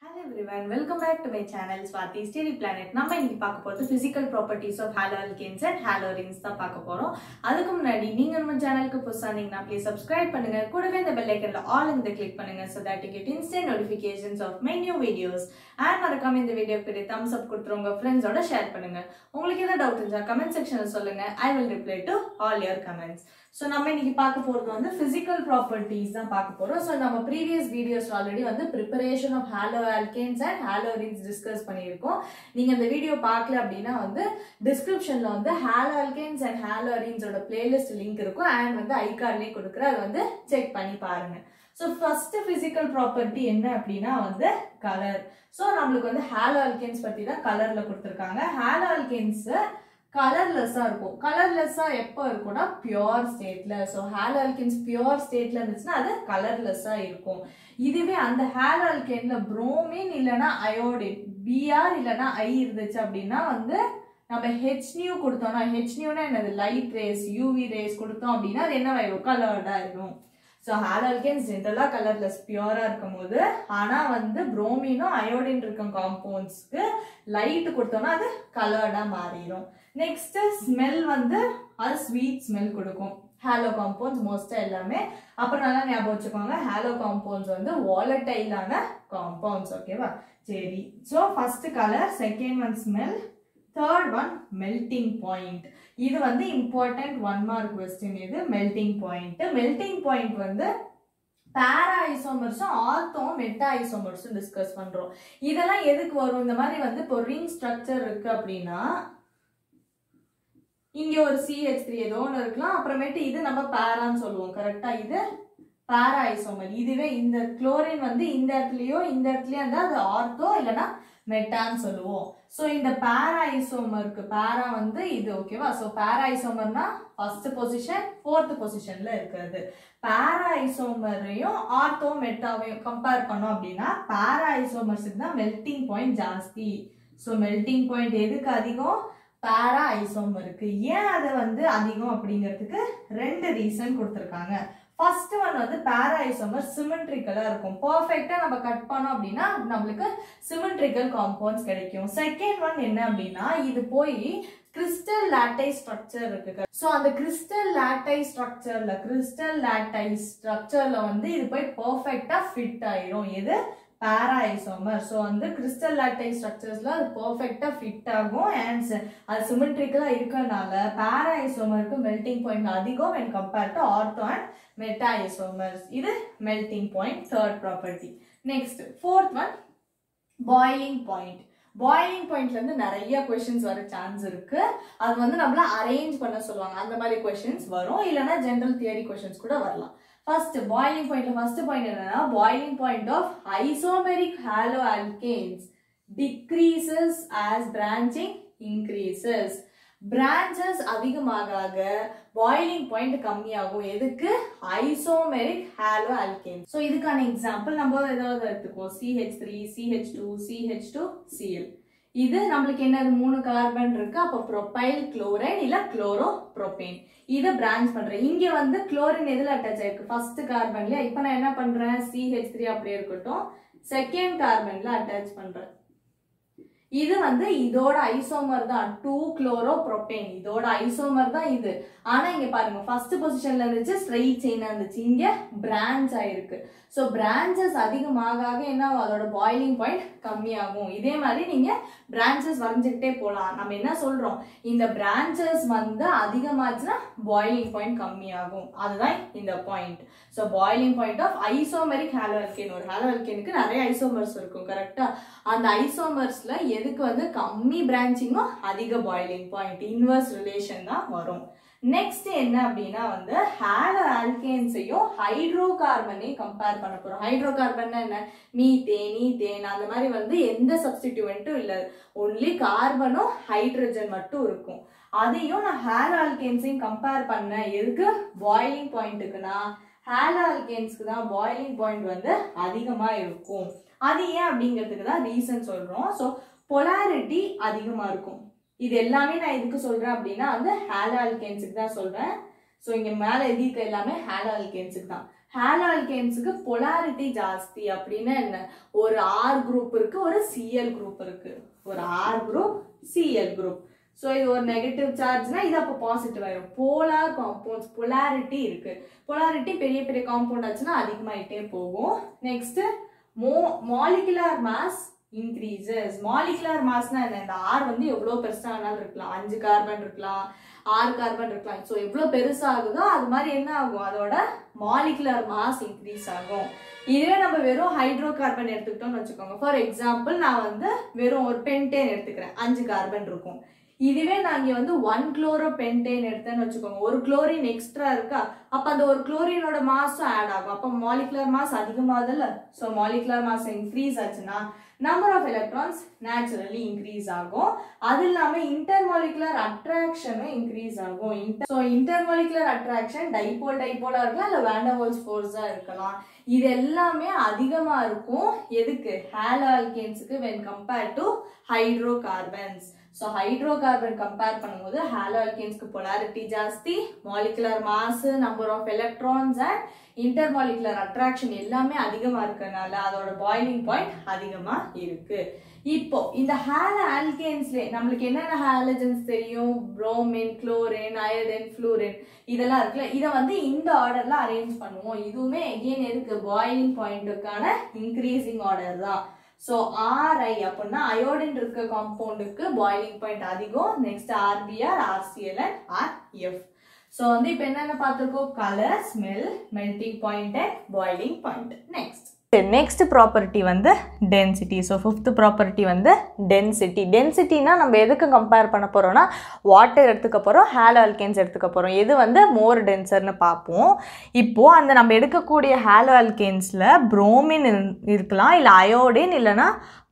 Hello everyone welcome back to my channel Swathi study planet நம்ம இன்னைக்கு பார்க்க போகிறது physical properties of halo alkanes and halo arenes தான் பார்க்க போகிறோம் அதுக்கு முன்னாடி நீங்க நம்ம சேனலுக்கு புதுசாக இருந்தீங்கன்னா ப்ளீஸ் சப்ஸ்கிரைப் பண்ணுங்க கூடவே இந்த பெல் ஐக்கன்ல ஆல் இந்த கிளிக் பண்ணுங்க so that you get instant notifications of my new videos and மறக்காம இந்த வீடியோ பெரிய தம்ஸ் அப் கொடுத்துருங்க ஃப்ரெண்ட்ஸோட ஷேர் பண்ணுங்க உங்களுக்கு எதாவது டவுட் இருந்தால் கமெண்ட் செக்ஷனில் சொல்லுங்க I will reply to all your comments so நம்ம இன்னைக்கு பார்க்க போகிறது வந்து ஃபிசிக்கல் ப்ராப்பர்ட்டிஸ் தான் பார்க்க போகிறோம் ஸோ நம்ம ப்ரீவியஸ் வீடியோஸ் ஆல்ரெடி வந்து preparation of halo alkanes and halo arenes discuss பண்ணியிருக்கோம் நீங்கள் இந்த வீடியோ பார்க்கல அப்படின்னா வந்து டிஸ்கிரிப்ஷனில் வந்து ஹாலோ ஆல்கேன்ஸ் அண்ட் ஹாலோ ரிங்ஸோட பிளேலிஸ்ட் லிங்க் இருக்கும் அண்ட் வந்து ஐகார்ட்லேயே கொடுக்குறேன் அதை வந்து செக் பண்ணி பாருங்க ஸோ ஃபர்ஸ்ட் ஃபிசிக்கல் ப்ராப்பர்ட்டி என்ன அப்படின்னா வந்து கலர் ஸோ நம்மளுக்கு வந்து ஹாலோ ஆல்கேன்ஸ் பற்றி தான் கலரில் கொடுத்துருக்காங்க ஹாலோ ஆல்கேன்ஸை கலர்லெஸ்ஸாக இருக்கும் கலர்லெஸ்ஸாக எப்போ இருக்கும்னா பியோர் ஸ்டேட்ல ஸோ ஹேல் ஆல்கேன்ஸ் பியோர் ஸ்டேட்ல இருந்துச்சுன்னா அது கலர்லெஸ்ஸாக இருக்கும் இதுவே அந்த ஹேல் ஆல்கேன்ல புரோமின் இல்லைன்னா அயோடின் பிஆர் இல்லைன்னா ஐ இருந்துச்சு அப்படின்னா வந்து நம்ம ஹெச் நியூ கொடுத்தோம்னா ஹெச் நியூனா என்னது லைட் ரேஸ் யூவி ரேஸ் கொடுத்தோம் அப்படின்னா அது என்ன ஆயிடும் கலர்டா இருக்கும் ஸோ ஹேல் ஆல்கேன்ஸ் ஜென்ரலாக கலர்லெஸ் பியூரா இருக்கும் போது ஆனால் வந்து புரோமினும் அயோடின் இருக்கும் காம்பவுண்ட்ஸ்க்கு லைட் கொடுத்தோம்னா அது கலர்டா மாறிடும் நெக்ஸ்ட் ஸ்மெல் வந்து அது ஸ்வீட் ஸ்மெல் கொடுக்கும் ஹாலோ காம்பவுண்ட்ஸ் மோஸ்ட்டாக எல்லாமே அப்புறம் நல்லா ஞாபகம் வச்சுக்கோங்க ஹாலோ காம்பவுண்ட்ஸ் வந்து வாலட்டைலான காம்பவுண்ட்ஸ் ஓகேவா சரி so first colour second one smell third one melting point இது வந்து இம்பார்ட்டன்ட் ஒன் மார்க் கொஸ்டின் இது மெல்டிங் பாயிண்ட் மெல்டிங் பாயிண்ட் வந்து பேரா ஐசோமர்ஸும் ஆர்த்தோம் மெட்டா ஐசோமர்ஸும் டிஸ்கஸ் பண்றோம் இதெல்லாம் எதுக்கு வரும் இந்த மாதிரி வந்து இப்போ ரிங் ஸ்ட்ரக்சர் இருக்கு அப்படின்னா இங்க ஒரு சிஹெச் த்ரீ ஏதோ ஒன்று இருக்கலாம் அப்புறமேட்டு இது நம்ம பேரான்னு சொல்லுவோம் கரெக்டா இது பேரா ஐசோமர் இதுவே இந்த குளோரின் வந்து இந்த இடத்துலயோ இந்த இடத்துலயோ இருந்தால் அது ஆர்த்தோ இல்லைன்னா மெட்டான்னு சொல்லுவோம் ஸோ இந்த பேரா ஐசோமருக்கு பேரா வந்து இது ஓகேவா ஸோ பேரா ஐசோமர்னா ஃபர்ஸ்ட் பொசிஷன் ஃபோர்த் பொசிஷன்ல இருக்கிறது பேரா ஐசோமரையும் ஆர்த்தோ மெட்டாவையும் கம்பேர் பண்ணோம் அப்படின்னா பேரா ஐசோமர்ஸுக்கு தான் மெல்டிங் பாயிண்ட் ஜாஸ்தி ஸோ மெல்டிங் பாயிண்ட் எதுக்கு அதிகம் பேரா ஐசோமருக்கு ஏன் அது வந்து அதிகம் அப்படிங்கிறதுக்கு ரெண்டு ரீசன் கொடுத்துருக்காங்க ஃபர்ஸ்ட் ஒன் வந்து பேரா ஐசோமர் சிமெட்ரிக்கலா இருக்கும் பர்ஃபெக்டா நம்ம கட் பண்ணோம் அப்படின்னா நம்மளுக்கு சிமெட்ரிக்கல் காம்பவுண்ட்ஸ் கிடைக்கும் செகண்ட் ஒன் என்ன அப்படின்னா இது போய் கிறிஸ்டல் லேட்டை ஸ்ட்ரக்சர் இருக்கு ஸோ அந்த கிறிஸ்டல் லேட்டை ஸ்ட்ரக்சர்ல கிறிஸ்டல் லேட்டை ஸ்ட்ரக்சர்ல வந்து இது போய் பர்ஃபெக்டா ஃபிட் ஆயிரும் எது பேரா ஐசோமர் ஸோ வந்து கிறிஸ்டல் லேட்டை ஸ்ட்ரக்சர்ஸ்ல அது பர்ஃபெக்டா ஃபிட் ஆகும் அண்ட் அது சிமெட்ரிக்கலா இருக்கறனால பேரா ஐசோமருக்கு மெல்டிங் பாயிண்ட் அதிகம் when compared to ortho and meta isomers இது melting point third property next fourth one boiling point boiling பாயிண்ட்ல இருந்து நிறைய கொஸ்டின்ஸ் வர சான்ஸ் இருக்கு அது வந்து நம்மள அரேஞ்ச் பண்ண சொல்லுவாங்க அந்த மாதிரி கொஸ்டின்ஸ் வரும் இல்லைன்னா ஜென்ரல் தியரி கொஸ்டின்ஸ் கூட வரலாம் ஃபர்ஸ்ட் பாயிலிங் பாயிண்ட்ல ஃபர்ஸ்ட் பாயிண்ட் என்னன்னா boiling point of isomeric halo alkanes decreases as branching increases branches அதிகமாக ஆக பாயிலிங் பாயிண்ட் கம்மியாகும் எதுக்கு ஐசோமெரிக் ஹாலோ ஆல்கேன் ஸோ இதுக்கான எக்ஸாம்பிள் நம்ம ஏதாவது எடுத்துக்குவோம் CH three CH two CH two CL இது நம்மளுக்கு என்னது மூணு கார்பன் இருக்கு அப்போ ப்ரொபைல் குளோரைன் இல்ல குளோரோ ப்ரோபேன் இதை பிரான்ச் பண்றேன் இங்க வந்து குளோரின் எதுல அட்டாச் ஆயிருக்கு ஃபர்ஸ்ட் கார்பன்ல இப்போ நான் என்ன பண்றேன் சிஹெச் த்ரீ அப்படியே இருக்கட்டும் செகண்ட் கார்பன்ல அட்டாச் பண்றேன் இது வந்து இதோட ஐசோமர் தான் டூ குளோரோ ப்ரோபேன் இதோட ஐசோமர் தான் இது ஆனா இங்க பாருங்க ஃபர்ஸ்ட் பொசிஷன்ல இருந்துச்சு ஸ்ட்ரைட் செயினா இருந்துச்சு இங்க பிரான்ச் ஆயிருக்கு ஸோ பிரான்ச்சஸ் அதிகமாக ஆக என்ன ஆகும்? அதோட பாயிலிங் பாயிண்ட் கம்மியாகும் இதே மாதிரி நீங்க பிரான்ச்சஸ் வரைஞ்சுக்கிட்டே போகலாம் நம்ம என்ன சொல்றோம் இந்த பிரான்ச்சஸ் வந்து அதிகமாச்சுன்னா பாயிலிங் பாயிண்ட் கம்மியாகும் அதுதான் இந்த point so boiling point of isomeric ஹாலோல்கேன் ஒரு ஹாலோல்கேனுக்கு நிறைய ஐசோமர்ஸ் இருக்கும் கரெக்டா அந்த ஐசோமர்ஸ்ல எதுக்கு வந்து கம்மி பிரான்ச்சிங்கோ அதிக பாயிலிங் பாயிண்ட் இன்வர்ஸ் ரிலேஷன் தான் வரும் நெக்ஸ்ட் என்ன அப்படின்னா வந்து ஹாலோ ஆல்கேன்ஸையும் ஹைட்ரோ கார்பனையும் கம்பேர் பண்ண போறோம் ஹைட்ரோ கார்பன் என்ன மீத்தேன் ஈத்தேன் அந்த மாதிரி வந்து எந்த சப்ஸ்டிடியூவெண்ட்டும் இல்லை ஒன்லி கார்பனும் ஹைட்ரஜன் மட்டும் இருக்கும் அதையும் நான் ஹேலோ ஆல்கேன்ஸையும் கம்பேர் பண்ணேன் எதுக்கு பாயிலிங் பாயிண்ட்டுக்குன்னா ஹேலோ ஆல்கேன்ஸ்க்கு தான் பாயிலிங் பாயிண்ட் வந்து அதிகமா இருக்கும் அது ஏன் அப்படிங்கிறதுக்கு தான் ரீசன் சொல்றோம் ஸோ பொலாரிட்டி அதிகமா இருக்கும் இது எல்லாமே நான் எதுக்கு சொல்றேன் அப்படின்னா வந்து ஹேலோ ஆல்கேன்ஸுக்கு தான் சொல்றேன் ஸோ இங்க மேல எழுதியிருக்க எல்லாமே ஹேலோ ஆல்கேன்ஸுக்கு தான் ஹேலோ ஆல்கேன்ஸுக்கு பொலாரிட்டி ஜாஸ்தி அப்படின்னு என்ன ஒரு ஆர் குரூப் இருக்கு ஒரு சிஎல் குரூப் இருக்கு ஒரு R group CL group so இது ஒரு நெகட்டிவ் சார்ஜ்னா இது அப்போ பாசிட்டிவ் ஆயிரும் போலார் காம்பவுண்ட்ஸ் பொலாரிட்டி இருக்கு பொலாரிட்டி பெரிய பெரிய காம்பவுண்ட் ஆச்சுன்னா அதிகமாயிட்டே போகும் நெக்ஸ்ட் மோ மாலிகுலார் மாஸ் இன்க்ரீசஸ் மாலிகுலார் மாஸ்னா என்ன இந்த ஆர் வந்து எவ்வளோ பெருசா வேணாலும் இருக்கலாம் அஞ்சு கார்பன் இருக்கலாம் ஆறு கார்பன் இருக்கலாம் ஸோ எவ்வளோ பெருசாகுதோ அது மாதிரி என்ன ஆகும் அதோட மாலிகுலர் மாஸ் இன்க்ரீஸ் ஆகும் இதுவே நம்ம வெறும் ஹைட்ரோ கார்பன் எடுத்துக்கிட்டோம்னு வச்சுக்கோங்க ஃபார் எக்ஸாம்பிள் நான் வந்து வெறும் ஒரு பென்டேன் எடுத்துக்கிறேன் அஞ்சு கார்பன் இருக்கும் இதுவே நான் இங்கே வந்து ஒன் குளோரோ பென்டேன் எடுத்தேன்னு வச்சுக்கோங்க ஒரு குளோரின் எக்ஸ்ட்ரா இருக்கா அப்போ அந்த ஒரு குளோரினோட மாஸும் ஆட் ஆகும் அப்போ மாலிகுலர் மாஸ் அதிகமாகுதுல்ல ஸோ மாலிகுலர் மாஸ் இன்க்ரீஸ் ஆச்சுன்னா number of electrons naturally increase ஆகும் அது இல்லாமல் இன்டர்மாலிகுலர் அட்ராக்ஷனும் இன்க்ரீஸ் ஆகும் ஸோ இன்டர்மாலிகுலர் அட்ராக்ஷன் டைபோல் டைபோலாக இருக்கலாம் இல்லை வேண்டவோல்ஸ் ஃபோர்ஸாக இருக்கலாம் இது எல்லாமே அதிகமாக இருக்கும் எதுக்கு ஹேலோ ஆல்கேன்ஸுக்கு when compared to hydro carbons so hydro carbon compare பண்ணும்போது ஹேலோ ஆல்கேன்ஸ்க்கு பொலாரிட்டி ஜாஸ்தி molecular mass number of electrons and intermolecular attraction எல்லாமே அதிகமாக இருக்கறனால அதோட பாயிலிங் பாயிண்ட் அதிகமாக இருக்கு இப்போ இந்த ஹேல ஆல்கேன்ஸ்ல நம்மளுக்கு என்னென்ன ஹாலஜன்ஸ் தெரியும் புரோமின் குளோரின் அயடின் ஃப்ளூரின் இதெல்லாம் இருக்குல்ல இதை வந்து இந்த ஆர்டர்ல அரேஞ்ச் பண்ணுவோம் இதுவுமே எகெயின் எதுக்கு பாயிலிங் பாயிண்ட்டுக்கான இன்க்ரீசிங் ஆர்டர் தான் ஸோ ஆர்ஐ அப்படின்னா அயோடின் இருக்க காம்பவுண்டுக்கு பாயிலிங் பாயிண்ட் அதிகம் next RBR RCL and RF so வந்து இப்போ என்னென்ன பார்த்துருக்கோம் colour smell melting point and boiling point next next property வந்து டென்சிட்டி ஸோ ஃபிஃப்த் ப்ராப்பர்ட்டி வந்து டென்சிட்டி டென்சிட்டினா நம்ம எதுக்கு கம்பேர் பண்ண போகிறோம்னா வாட்டர் எடுத்துக்க போகிறோம் ஹேலோ அல்கேன்ஸ் எடுத்துக்க போகிறோம் எது வந்து மோர் டென்சர்னு பார்ப்போம் இப்போது அந்த நம்ம எடுக்கக்கூடிய ஹேலோ அல்கேன்ஸில் புரோமின் இருக்கலாம் இல்லை அயோடின் இல்லைன்னா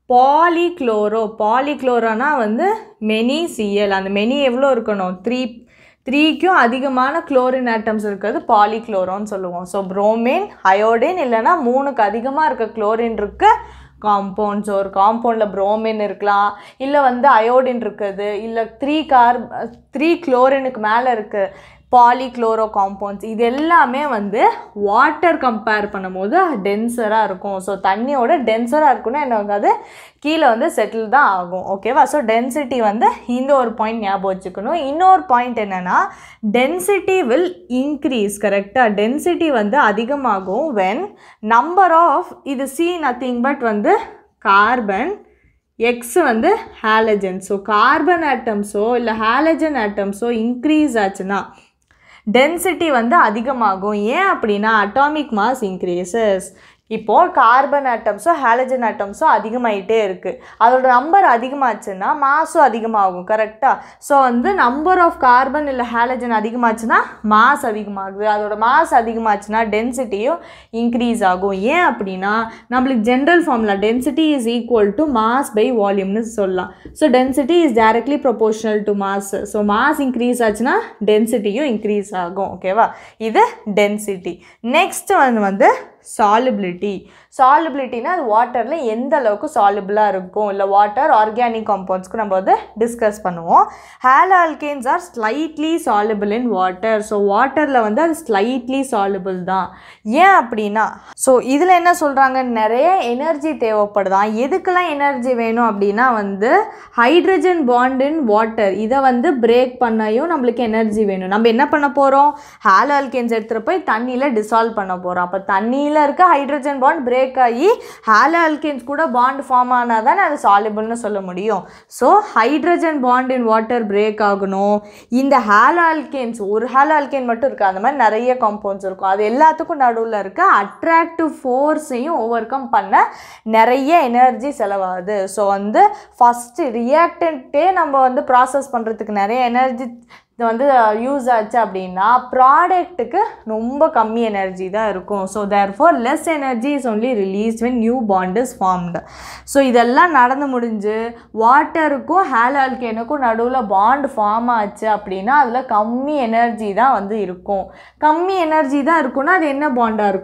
பாலிக்ளோரோ பாலிக்ளோரோனா வந்து மெனி சிஎல் அந்த மெனி எவ்வளோ இருக்கணும் த்ரீ த்ரீக்கும் அதிகமான குளோரின் ஆட்டம்ஸ் இருக்கிறது பாலிக்ளோரோன்னு சொல்லுவோம் ஸோ புரோமின் அயோடின் இல்லைன்னா மூணுக்கு அதிகமாக இருக்க குளோரின் இருக்க காம்பவுண்ட்ஸ் ஒரு காம்பவுண்டில் புரோமின் இருக்கலாம் இல்லை வந்து அயோடின் இருக்குது இல்லை த்ரீ கார் த்ரீ குளோரினுக்கு மேலே இருக்குது பாலிக்ளோரோ காம்பவுண்ட்ஸ் இது எல்லாமே வந்து வாட்டர் கம்பேர் பண்ணும்போது டென்சராக இருக்கும் ஸோ தண்ணியோட டென்சராக இருக்குன்னா என்ன ஆகாது கீழே வந்து செட்டில் தான் ஆகும் ஓகேவா ஸோ டென்சிட்டி வந்து இந்த ஒரு பாயிண்ட் ஞாபகம் வச்சுக்கணும் இன்னொரு பாயிண்ட் என்னென்னா டென்சிட்டி வில் இன்க்ரீஸ் கரெக்டாக டென்சிட்டி வந்து அதிகமாகும் வென் நம்பர் ஆஃப் இது சி நத்திங் பட் வந்து கார்பன் எக்ஸ் வந்து ஹாலஜன் ஸோ கார்பன் ஆட்டம்ஸோ இல்லை ஹாலஜன் ஆட்டம்ஸோ இன்க்ரீஸ் ஆச்சுன்னா டென்சிட்டி வந்து அதிகமாகும் ஏன் அப்படின்னா அட்டாமிக் மாஸ் இன்க்ரீசஸ் இப்போது கார்பன் ஆட்டம்ஸோ ஹாலஜன் ஆட்டம்ஸோ அதிகமாயிட்டே இருக்குது அதோட நம்பர் அதிகமாச்சுன்னா மாஸும் அதிகமாகும் கரெக்டாக ஸோ வந்து நம்பர் ஆஃப் கார்பன் இல்லை ஹாலஜன் அதிகமாச்சுன்னா மாஸ் அதிகமாகுது அதோட மாஸ் அதிகமாச்சுன்னா டென்சிட்டியும் இன்க்ரீஸ் ஆகும் ஏன் அப்படின்னா நம்மளுக்கு general formula density is equal to mass by வால்யூம்னு சொல்லலாம் so density is directly proportional to mass so mass increase ஆச்சுன்னா டென்சிட்டியும் இன்க்ரீஸ் ஆகும் ஓகேவா இது டென்சிட்டி நெக்ஸ்ட் வந்து வந்து சாலிபிலிட்டி சாலிபிலிட்டினா அது வாட்டரில் எந்த அளவுக்கு சாலிபிளாக இருக்கும் இல்லை வாட்டர் ஆர்கானிக் காம்பவுண்ட்ஸ்க்கு நம்ம வந்து டிஸ்கஸ் பண்ணுவோம் halo alkanes are slightly soluble in water so வாட்டரில் வந்து அது ஸ்லைட்லி சாலிபிள் தான் ஏன் அப்படின்னா ஸோ இதில் என்ன சொல்கிறாங்க நிறைய எனர்ஜி தேவைப்படுதான் எதுக்கெல்லாம் எனர்ஜி வேணும் அப்படின்னா வந்து ஹைட்ரஜன் பாண்ட் இன் வாட்டர் இதை வந்து பிரேக் பண்ணையும் நம்மளுக்கு எனர்ஜி வேணும் நம்ம என்ன பண்ண போகிறோம் ஹேலோ ஆல்கேன்ஸ் எடுத்துகிட்டு போய் தண்ணியில் டிசால்வ் பண்ண போகிறோம் அப்போ தண்ணியில் இருக்க ஹைட்ரஜன் பாண்ட் பிரேக் ஆகி ஹேலோ ஆல்கேன்ஸ் கூட பாண்ட் ஃபார்ம் ஆனால் தான் அது சாலிபிள்னு சொல்ல முடியும் so hydrogen bond in water break ஆகணும் இந்த ஹேலோ ஆல்கேன்ஸ் ஒரு ஹேலோ ஆல்கேன் மட்டும் இருக்குது அந்த மாதிரி நிறைய காம்பவுண்ட்ஸ் இருக்கும் அது எல்லாத்துக்கும் நடுவில் இருக்க அட்ராக்டிவ் ஃபோர்ஸையும் ஓவர் கம் பண்ண நிறைய எனர்ஜி செலவாகுது ஸோ வந்து ஃபஸ்ட்டு ரியாக்டன்ட்டே நம்ம வந்து ப்ராசஸ் பண்ணுறதுக்கு நிறைய எனர்ஜி இது வந்து யூஸ் ஆச்சு அப்படின்னா ப்ராடக்ட்டுக்கு ரொம்ப கம்மி எனர்ஜி தான் இருக்கும் so therefore less energy is only release when new bond is formed so இதெல்லாம் நடந்து முடிஞ்சு வாட்டருக்கும் ஹேல் ஆல்கேனுக்கும் நடுவில் பாண்ட் ஃபார்ம் ஆச்சு அப்படின்னா அதில் கம்மி எனர்ஜி தான் வந்து இருக்கும் கம்மி எனர்ஜி தான் இருக்கும்னா அது என்ன பாண்டாக இருக்கும்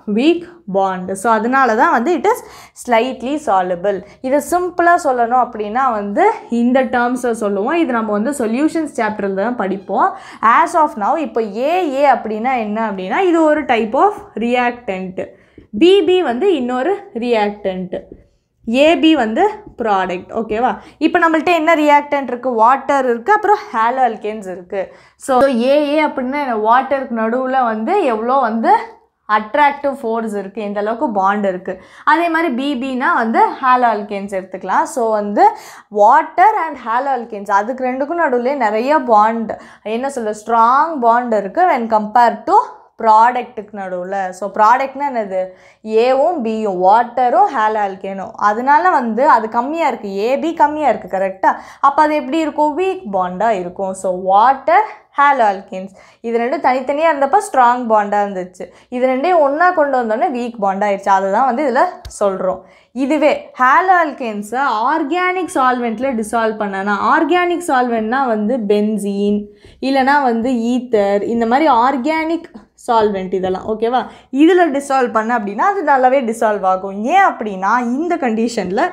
வீக் பாண்ட் ஸோ அதனால தான் வந்து இட் இஸ் ஸ்லைட்லி சாலபிள் இதை சிம்பிளாக சொல்லணும் அப்படின்னா வந்து இந்த டேர்ம்ஸை சொல்லுவோம் இது நம்ம வந்து சொல்யூஷன்ஸ் சாப்டரில் தான் படிப்போம் ஆஸ் ஆஃப் நவ் இப்போ ஏஏ அப்படின்னா என்ன அப்படின்னா இது ஒரு டைப் ஆஃப் ரியாக்டன்ட்டு பிபி வந்து இன்னொரு ரியாக்டன்ட்டு ஏபி வந்து ப்ராடக்ட் ஓகேவா இப்போ நம்மள்ட்ட என்ன ரியாக்டன்ட் இருக்குது வாட்டர் இருக்குது அப்புறம் ஹேலோ அல்கேன்ஸ் இருக்குது ஸோ ஏஏ அப்படின்னா வாட்டருக்கு நடுவில் வந்து எவ்வளோ வந்து அட்ராக்டிவ் ஃபோர்ஸ் இருக்குது இந்த அளவுக்கு பாண்ட் இருக்குது அதே மாதிரி பிபினா வந்து ஹேலோ அல்கேன்ஸ் எடுத்துக்கலாம் ஸோ வந்து வாட்டர் அண்ட் ஹேலோ அல்கேன்ஸ் அதுக்கு ரெண்டுக்கும் நடுவில் நிறைய பாண்ட் என்ன சொல்ல ஸ்ட்ராங் பாண்ட் இருக்குது வென் கம்பேர் டு ப்ராடக்ட்டுக்கு நடுவில் ஸோ ப்ராடக்ட்னா என்னது ஏவும் பியும் வாட்டரும் ஹேல் ஆல்கேனும் அதனால வந்து அது கம்மியாக இருக்குது ஏபி கம்மியாக இருக்குது கரெக்டாக அப்போ அது எப்படி இருக்கும் வீக் பாண்டாக இருக்கும் ஸோ வாட்டர் ஹேல் ஆல்கின்ஸ் இது ரெண்டும் தனித்தனியாக இருந்தப்போ ஸ்ட்ராங் பாண்டாக இருந்துச்சு இது ரெண்டையும் ஒன்றா கொண்டு வந்தோடனே வீக் பாண்ட் ஆயிடுச்சு அதுதான் வந்து இதில் சொல்கிறோம் இதுவே ஹேல் ஆல்கேன்ஸை ஆர்கானிக் சால்வெண்ட்டில் டிசால்வ் பண்ணனா ஆர்கானிக் சால்வெண்ட்னா வந்து பென்சீன் இல்லைனா வந்து ஈத்தர் இந்த மாதிரி ஆர்கானிக் சால்வெண்ட் இதெல்லாம் ஓகேவா இதில் டிசால்வ் பண்ண அப்படின்னா அது நல்லாவே டிசால்வ் ஆகும் ஏன் அப்படின்னா இந்த கண்டிஷனில்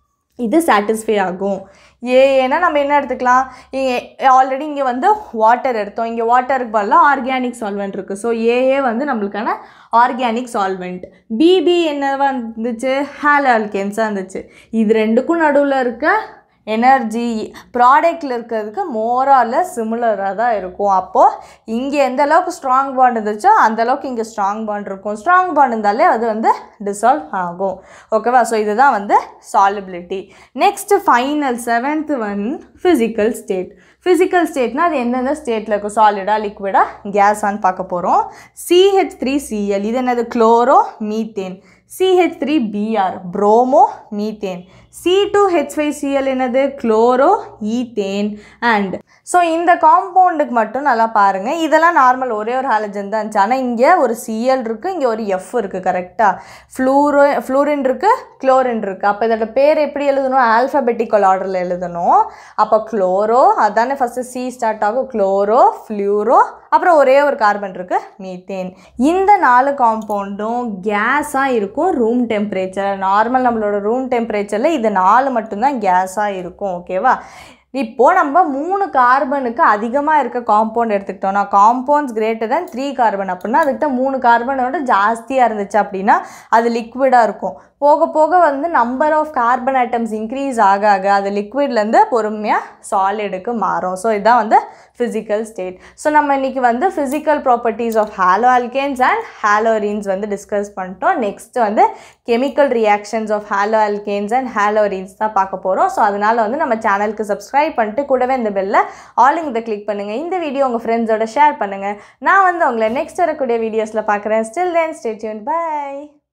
இது சாட்டிஸ்ஃபை ஆகும் ஏ ஏன்னா நம்ம என்ன எடுத்துக்கலாம் ஆல்ரெடி இங்கே வந்து வாட்டர் எடுத்தோம் இங்கே வாட்டருக்கு பதிலாக ஆர்கானிக் சால்வெண்ட் இருக்குது ஸோ ஏஏ வந்து நம்மளுக்கான ஆர்கானிக் சால்வெண்ட் பிபி என்னவா இருந்துச்சு ஹேல் ஆல்கேன்ஸாக இருந்துச்சு இது ரெண்டுக்கும் நடுவில் இருக்க எனர்ஜி ப்ராடக்டில் இருக்கிறதுக்கு மோரால சிமிலராக தான் இருக்கும் அப்போது இங்கே எந்த அளவுக்கு ஸ்ட்ராங் பாண்ட் இருந்துச்சோ அந்த அளவுக்கு இங்கே ஸ்ட்ராங் பாண்ட் இருக்கும் ஸ்ட்ராங் பாண்ட் இருந்தாலே அது வந்து டிசால்வ் ஆகும் ஓகேவா ஸோ இதுதான் வந்து solubility next final seventh one physical state physical ஸ்டேட்னா அது எந்தெந்த ஸ்டேட்டில் இருக்கும் சாலிடாக லிக்விடாக கேஸான்னு பார்க்க போகிறோம் சிஹெச் த்ரீ சிஎல் இது என்னது chloro methane CH three BR bromo methane C two H five CL என்னது குளோரோ ஈத்தேன் அண்ட் ஸோ இந்த காம்பவுண்டுக்கு மட்டும் நல்லா பாருங்கள் இதெல்லாம் நார்மல் ஒரே ஒரு ஹாலஜன் தான் இருந்துச்சு ஆனால் இங்கே ஒரு சிஎல் இருக்குது இங்கே ஒரு எஃப் இருக்குது கரெக்டாக ஃப்ளூரோ ஃப்ளூரின் இருக்குது குளோரின் இருக்குது அப்போ இதோட பேர் எப்படி எழுதணும் ஆல்ஃபபெட்டிக்கல் ஆர்டரில் எழுதணும் அப்போ குளோரோ அதானே ஃபஸ்ட்டு சி ஸ்டார்ட் ஆகும் குளோரோ ஃப்ளூரோ அப்புறம் ஒரே ஒரு கார்பன் இருக்குது மீத்தேன் இந்த நாலு காம்பவுண்டும் கேஸாக இருக்கும் ரூம் டெம்பரேச்சர் நார்மல் நம்மளோட ரூம் டெம்பரேச்சரில் இது நாலு மட்டும்தான் கேஸாக இருக்கும் ஓகேவா இப்போது நம்ம மூணு கார்பனுக்கு அதிகமாக இருக்க காம்பவுண்ட் எடுத்துக்கிட்டோம்னா compounds greater than three carbon அப்படின்னா அதுக்கிட்ட மூணு கார்பனோட ஜாஸ்தியாக இருந்துச்சு அப்படின்னா அது லிக்விடாக இருக்கும் போக போக வந்து number of carbon atoms increase ஆக ஆக அது லிக்விட்லேருந்து பொறுமையாக சாலிடுக்கு மாறும் ஸோ இதுதான் வந்து ஃபிசிக்கல் ஸ்டேட் ஸோ நம்ம இன்றைக்கி வந்து physical properties of halo alkanes and haloarenes வந்து டிஸ்கஸ் பண்ணிட்டோம் நெக்ஸ்ட் வந்து chemical reactions of halo alkanes and haloarenes தான் பார்க்க போகிறோம் ஸோ அதனால் வந்து நம்ம சேனலுக்கு சப்ஸ்கிரைப் பண்ணிட்டு கூடவே இந்த பெல்ல ஆலிங் இதை கிளிக் பண்ணுங்கள் இந்த வீடியோ உங்கள் ஃப்ரெண்ட்ஸோட ஷேர் பண்ணுங்கள் நான் வந்து உங்களை நெக்ஸ்ட் வரக்கூடிய வீடியோஸில் பார்க்குறேன் still then stay tune by